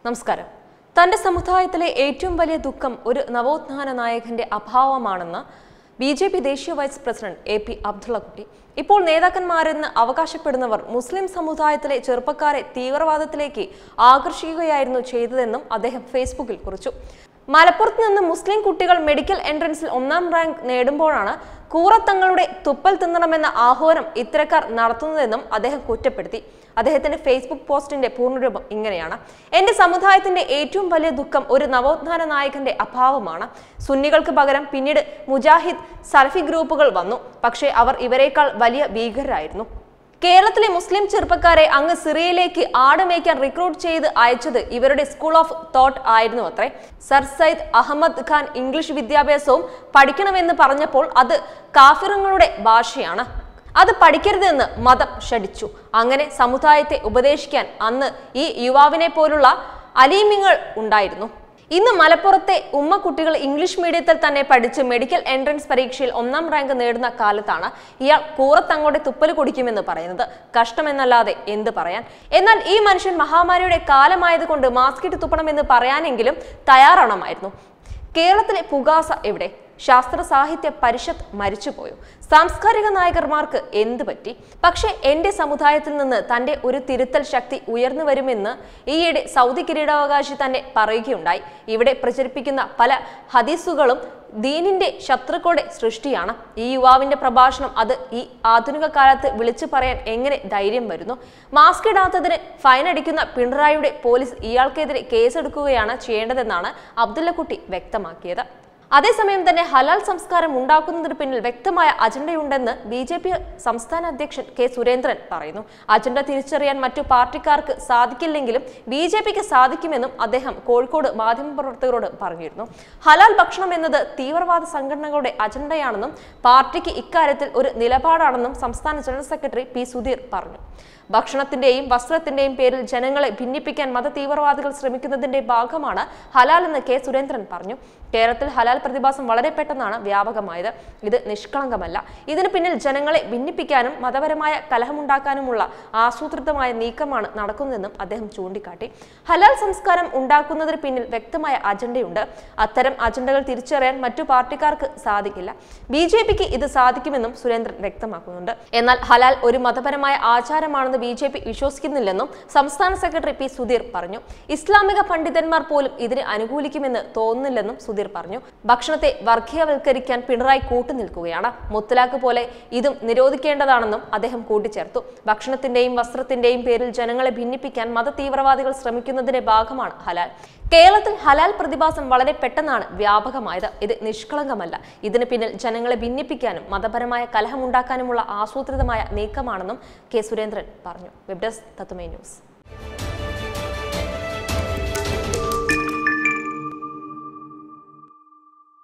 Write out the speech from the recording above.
നമസ്കാരം തന്റെ സമുദായത്തിലെ ഏറ്റവും വലിയ ദുഃഖം ഒരു നവോത്ഥാന നായകന്റെ അഭാവമാണെന്ന് ബി ജെ പി ദേശീയ vice president A P Abdullakutty ഇപ്പോൾ നേതാക്കന്മാരെന്ന് അവകാശപ്പെടുന്നവർ മുസ്ലിം സമുദായത്തിലെ ചെറുപ്പക്കാരെ തീവ്രവാദത്തിലേക്ക് ആകർഷിക്കുകയായിരുന്നു ചെയ്തതെന്നും അദ്ദേഹം ഫേസ്ബുക്കിൽ കുറിച്ചു മലപ്പുറത്ത് നിന്ന് മുസ്ലിം കുട്ടികൾ മെഡിക്കൽ എൻട്രൻസിൽ ഒന്നാം റാങ്ക് നേടുമ്പോഴാണ് കൂറ തങ്ങളുടെ തുപ്പൽ തിന്നണമെന്ന ആഹ്വാനം ഇത്തരക്കാർ നടത്തുന്നതെന്നും അദ്ദേഹം കുറ്റപ്പെടുത്തി അദ്ദേഹത്തിന്റെ ഫേസ്ബുക്ക് പോസ്റ്റിന്റെ പൂർണ്ണരൂപം ഇങ്ങനെയാണ് എന്റെ സമുദായത്തിന്റെ ഏറ്റവും വലിയ ദുഃഖം ഒരു നവോത്ഥാന നായകന്റെ അഭാവമാണ് സുന്നികൾക്ക് പകരം പിന്നീട് മുജാഹിദ് സലഫി ഗ്രൂപ്പുകൾ വന്നു പക്ഷേ അവർ ഇവരെക്കാൾ വലിയ ഭീകരരായിരുന്നു കേരളത്തിലെ മുസ്ലിം ചെറുപ്പക്കാരെ അങ്ങ് സിറിയയിലേക്ക് ആട് മേയ്ക്കാൻ റിക്രൂട്ട് ചെയ്ത് അയച്ചത് ഇവരുടെ സ്കൂൾ ഓഫ് തോട്ട് ആയിരുന്നു അത്രേ സർ സയ്യിദ് അഹമ്മദ് ഖാൻ ഇംഗ്ലീഷ് വിദ്യാഭ്യാസവും പഠിക്കണമെന്ന് പറഞ്ഞപ്പോൾ അത് കാഫിറങ്ങളുടെ ഭാഷയാണ് അത് പഠിക്കരുതെന്ന് മതം ഷടിച്ചു അങ്ങനെ സമുദായത്തെ ഉപദേശിക്കാൻ അന്ന് ഈ യുവാവിനെ പോലുള്ള അലീമിങ്ങൾ ഉണ്ടായിരുന്നു ഇന്ന് മലപ്പുറത്തെ ഉമ്മ കുട്ടികൾ ഇംഗ്ലീഷ് മീഡിയത്തിൽ തന്നെ പഠിച്ച് മെഡിക്കൽ എൻട്രൻസ് പരീക്ഷയിൽ ഒന്നാം റാങ്ക് നേടുന്ന കാലത്താണ് ഇയാൾ കൂറത്തങ്ങോടെ തുപ്പൽ കുടിക്കുമെന്ന് പറയുന്നത് കഷ്ടമെന്നല്ലാതെ എന്ത് പറയാൻ എന്നാൽ ഈ മനുഷ്യൻ മഹാമാരിയുടെ കാലമായതുകൊണ്ട് മാസ്ക് ഇട്ട് തുപ്പണമെന്ന് പറയാനെങ്കിലും തയ്യാറാണമായിരുന്നു കേരളത്തിലെ പുകാസ എവിടെ ശാസ്ത്ര സാഹിത്യ പരിഷത്ത് മരിച്ചുപോയോ സാംസ്കാരിക നായകന്മാർക്ക് എന്ത് പറ്റി പക്ഷേ എന്റെ സമുദായത്തിൽ നിന്ന് തന്റെ ഒരു തിരുത്തൽ ശക്തി ഉയർന്നു വരുമെന്ന് ഈയിടെ സൗദി കിരീടാവകാശി തന്നെ പറയുകയുണ്ടായി ഇവിടെ പ്രചരിപ്പിക്കുന്ന പല ഹദീസുകളും ദീനിന്റെ ശത്രുക്കളുടെ സൃഷ്ടിയാണ് ഈ യുവാവിന്റെ പ്രഭാഷണം അത് ഈ ആധുനിക കാലത്ത് വിളിച്ചു പറയാൻ എങ്ങനെ ധൈര്യം വരുന്നു മാസ്ക് ഇടാത്തതിന് ഫൈൻ അടിക്കുന്ന പിണറായിയുടെ പോലീസ് ഇയാൾക്കെതിരെ കേസെടുക്കുകയാണ് ചെയ്യേണ്ടതെന്നാണ് അബ്ദുള്ളക്കുട്ടി വ്യക്തമാക്കിയത് അതേസമയം തന്നെ ഹലാൽ സംസ്കാരം ഉണ്ടാക്കുന്നതിന് പിന്നിൽ വ്യക്തമായ അജണ്ടയുണ്ടെന്ന് ബി ജെ പി സംസ്ഥാന അധ്യക്ഷൻ കെ സുരേന്ദ്രൻ പറയുന്നു അജണ്ട തിരിച്ചറിയാൻ മറ്റു പാർട്ടിക്കാർക്ക് സാധിക്കില്ലെങ്കിലും ബി ജെ പിക്ക് സാധിക്കുമെന്നും അദ്ദേഹം കോഴിക്കോട് മാധ്യമപ്രവർത്തകരോട് പറഞ്ഞിരുന്നു ഹലാൽ ഭക്ഷണം എന്നത് തീവ്രവാദ സംഘടനകളുടെ അജണ്ടയാണെന്നും പാർട്ടിക്ക് ഇക്കാര്യത്തിൽ ഒരു നിലപാടാണെന്നും സംസ്ഥാന ജനറൽ സെക്രട്ടറി പി സുധീർ പറഞ്ഞു ഭക്ഷണത്തിന്റെയും വസ്ത്രത്തിന്റെയും പേരിൽ ജനങ്ങളെ ഭിന്നിപ്പിക്കാൻ മത തീവ്രവാദികൾ ശ്രമിക്കുന്നതിന്റെ ഭാഗമാണ് ഹലാൽ എന്ന് കെ സുരേന്ദ്രൻ പറഞ്ഞു കേരളത്തിൽ ഹലാൽ പ്രതിഭാസം വളരെ പെട്ടെന്നാണ് വ്യാപകമായത് ഇത് നിഷ്കളങ്കമല്ല ഇതിന് പിന്നിൽ ജനങ്ങളെ ഭിന്നിപ്പിക്കാനും മതപരമായ കലഹമുണ്ടാക്കാനുമുള്ള ആസൂത്രിതമായ നീക്കമാണ് നടക്കുന്നതെന്നും അദ്ദേഹം ചൂണ്ടിക്കാട്ടി ഹലാൽ സംസ്കാരം ഉണ്ടാക്കുന്നതിന് പിന്നിൽ വ്യക്തമായ അജണ്ടയുണ്ട് അത്തരം അജണ്ടകൾ തിരിച്ചറിയാൻ മറ്റു പാർട്ടിക്കാർക്ക് സാധിക്കില്ല ബി ജെ പിക്ക് ഇത് സാധിക്കുമെന്നും സുരേന്ദ്രൻ വ്യക്തമാക്കുന്നുണ്ട് എന്നാൽ ഹലാൽ ഒരു മതപരമായ ആചാരമാണെന്ന് ബി ജെ പി വിശ്വസിക്കുന്നില്ലെന്നും സംസ്ഥാന സെക്രട്ടറി പി സുധീർ പറഞ്ഞു ഇസ്ലാമിക പണ്ഡിതന്മാർ പോലും ഇതിനെ അനുകൂലിക്കുമെന്ന് തോന്നുന്നില്ലെന്നും സുധീർ പറഞ്ഞു ഭക്ഷണത്തെ വർഗീയവൽക്കരിക്കാൻ പിണറായി കൂട്ടുനിൽക്കുകയാണ് മുത്തലാഖ് പോലെ ഇതും നിരോധിക്കേണ്ടതാണെന്നും അദ്ദേഹം കൂട്ടിച്ചേർത്തു ഭക്ഷണത്തിന്റെയും വസ്ത്രത്തിന്റെയും പേരിൽ ജനങ്ങളെ ഭിന്നിപ്പിക്കാൻ മത തീവ്രവാദികൾ ശ്രമിക്കുന്നതിന്റെ ഭാഗമാണ് ഹലാൽ കേരളത്തിൽ ഹലാൽ പ്രതിഭാസം വളരെ പെട്ടെന്നാണ് വ്യാപകമായത് ഇത് നിഷ്കളങ്കമല്ല ഇതിന് പിന്നിൽ ജനങ്ങളെ ഭിന്നിപ്പിക്കാനും മതപരമായ കലഹമുണ്ടാക്കാനുമുള്ള ആസൂത്രിതമായ നീക്കമാണെന്നും കെ സുരേന്ദ്രൻ പറഞ്ഞു വെബ് ഡെസ്ക് തത്തുമേ ന്യൂസ്